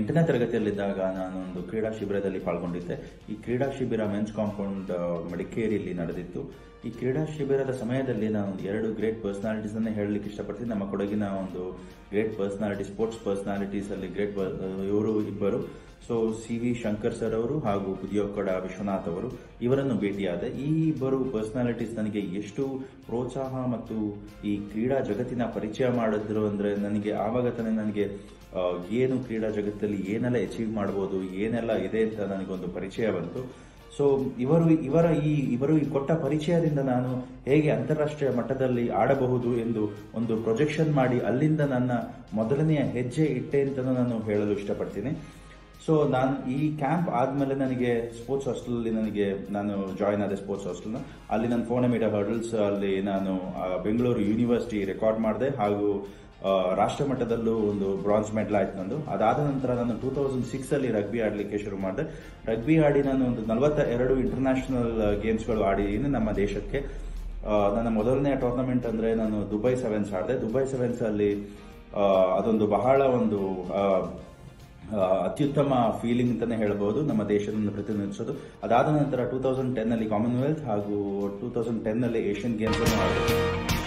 ಎಂಟನೇ ತರಗತಿಯಲ್ಲಿದ್ದಾಗ ನಾನು ಒಂದು ಕ್ರೀಡಾ ಶಿಬಿರದಲ್ಲಿ ಪಾಲ್ಗೊಂಡಿದ್ದೆ ಈ ಕ್ರೀಡಾ ಶಿಬಿರ ಮೆನ್ಸ್ ಕಾಂಪೌಂಡ್ ಆ, ಮಡಿಕೇರಿಯಲ್ಲಿ ನಡೆದಿತ್ತು ಈ ಕ್ರೀಡಾ ಶಿಬಿರದ ಸಮಯದಲ್ಲಿ ನಾನು ಒಂದು ಎರಡು ಗ್ರೇಟ್ ಪರ್ಸನಾಲಿಟೀಸ್ ಅನ್ನೇ ಹೇಳಲಿಕ್ಕೆ ಇಷ್ಟಪಡ್ತೀನಿ ನಮ್ಮ ಕೊಡಗಿನ ಒಂದು ಗ್ರೇಟ್ ಪರ್ಸನಾಲಿಟಿ ಸ್ಪೋರ್ಟ್ಸ್ ಪರ್ಸನಾಲಿಟೀಸ್ ಅಲ್ಲಿ ಗ್ರೇಟ್ ಇವರು ಇಬ್ಬರು so C V Shankar sir ಅವರು ಹಾಗೂ ಪುದಿಯೋಕಡ ವಿಶ್ವನಾಥ್ ಅವರು ಇವರನ್ನು ಭೇಟಿಯಾದೆ ಈ ಇಬ್ಬರು ಪರ್ಸನಾಲಿಟೀಸ್ ನನಗೆ ಎಷ್ಟು ಪ್ರೋತ್ಸಾಹ ಮತ್ತು ಈ ಕ್ರೀಡಾ ಜಗತ್ತಿನ ಪರಿಚಯ ಮಾಡಿದ್ರು ಅಂದ್ರೆ ನನಗೆ ಆವಾಗ ತಾನೇ ನನಗೆ ಆ, ಏನು ಕ್ರೀಡಾ ಜಗತ್ತಲ್ಲಿ ಏನೆಲ್ಲ ಅಚೀವ್ ಮಾಡ್ಬೋದು ಏನೆಲ್ಲ ಇದೆ ಅಂತ ನನಗೊಂದು ಪರಿಚಯ ಬಂತು ಸೊ ಇವರು ಇವರ ಈ ಇವರು ಈ ಕೊಟ್ಟ ಪರಿಚಯದಿಂದ ನಾನು ಹೇಗೆ ಅಂತಾರಾಷ್ಟ್ರೀಯ ಮಟ್ಟದಲ್ಲಿ ಆಡಬಹುದು ಎಂದು ಒಂದು ಪ್ರೊಜೆಕ್ಷನ್ ಮಾಡಿ ಅಲ್ಲಿಂದ ನನ್ನ ಮೊದಲನೆಯ ಹೆಜ್ಜೆ ಇಟ್ಟೆ ಅಂತ ನಾನು ಹೇಳಲು ಇಷ್ಟಪಡ್ತೀನಿ ಸೊ ನಾನು ಈ ಕ್ಯಾಂಪ್ ಆದ್ಮೇಲೆ ನನಗೆ ಸ್ಪೋರ್ಟ್ಸ್ ಹಾಸ್ಟೆಲಲ್ಲಿ ನನಗೆ ನಾನು ಜಾಯ್ನ್ ಆದೆ ಸ್ಪೋರ್ಟ್ಸ್ ಹಾಸ್ಟೆಲ್ನ ಅಲ್ಲಿ ನಾನು ಫೋನ್ ಮೀಡಿಯಾ ಹರ್ಡಲ್ಸ್ ಅಲ್ಲಿ ನಾನು ಆ, ಬೆಂಗಳೂರು ಯೂನಿವರ್ಸಿಟಿ ರೆಕಾರ್ಡ್ ಮಾಡಿದೆ ಹಾಗೂ ಆ, ರಾಷ್ಟ್ರ ಮಟ್ಟದಲ್ಲೂ ಒಂದು ಬ್ರಾನ್ಸ್ ಮೆಡಲ್ ಆಯ್ತು ನಂದು ಅದಾದ ನಂತರ ನಾನು ಟೂ ತೌಸಂಡ್ ಸಿಕ್ಸ್ ಅಲ್ಲಿ ರಗ್ಬಿ ಆಡಲಿಕ್ಕೆ ಶುರು ಮಾಡಿದೆ ರಗ್ಬಿ ಆಡಿ ನಾನು ಒಂದು ನಲವತ್ತ ಎರಡು ಇಂಟರ್ನ್ಯಾಷನಲ್ ಗೇಮ್ಸ್ಗಳು ಆಡಿದ್ದೀನಿ ನಮ್ಮ ದೇಶಕ್ಕೆ ಆ, ನನ್ನ ಮೊದಲನೇ ಟೂರ್ನಮೆಂಟ್ ಅಂದ್ರೆ ನಾನು ದುಬೈ ಸೆವೆನ್ಸ್ ಆಡಿದೆ ದುಬೈ ಸೆವೆನ್ಸ್ ಅಲ್ಲಿ ಆ, ಅದೊಂದು ಬಹಳ ಒಂದು ಆ, ಆ, ಅತ್ಯುತ್ತಮ ಫೀಲಿಂಗ್ ಅಂತಾನೆ ಹೇಳ್ಬೋದು ನಮ್ಮ ದೇಶವನ್ನು ಪ್ರತಿನಿಧಿಸೋದು ಅದಾದ ನಂತರ ಟೂ ತೌಸಂಡ್ ಟೆನ್ ಅಲ್ಲಿ ಕಾಮನ್ವೆಲ್ತ್ ಹಾಗೂ ಟೂ ತೌಸಂಡ್ ಟೆನ್ ಅಲ್ಲಿ ಏಷ್ಯನ್ ಗೇಮ್ಸ್ ಅನ್ನು ಆಡಿದೆ